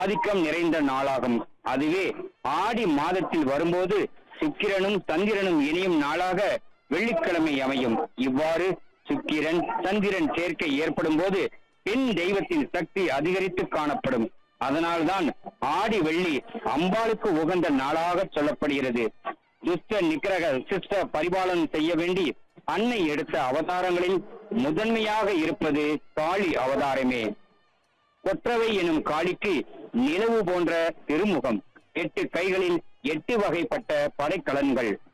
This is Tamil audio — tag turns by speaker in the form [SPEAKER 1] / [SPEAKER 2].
[SPEAKER 1] ஆதிக்கம் நிறைந்த நாளாகும் அதுவே ஆடி மாதத்தில் வரும்போது சுக்கிரனும் சந்திரனும் இணையும் நாளாக வெள்ளிக்கிழமை அமையும் இவ்வாறு சுக்கிரன் சந்திரன் சேர்க்கை ஏற்படும் போது பெண் தெய்வத்தின் சக்தி அதிகரித்து காணப்படும் அதனால்தான் ஆடி வெள்ளி அம்பாளுக்கு உகந்த நாளாக சொல்லப்படுகிறது துஷ்ட நிக்கிரக சிஷ்ட பரிபாலனம் செய்ய வேண்டி அன்னை எடுத்த அவதாரங்களில் முதன்மையாக இருப்பது காளி அவதாரமே கொற்றவை எனும் காளிக்கு நிலவு போன்ற திருமுகம் எட்டு கைகளில் எட்டு வகைப்பட்ட படைக்கலன்கள்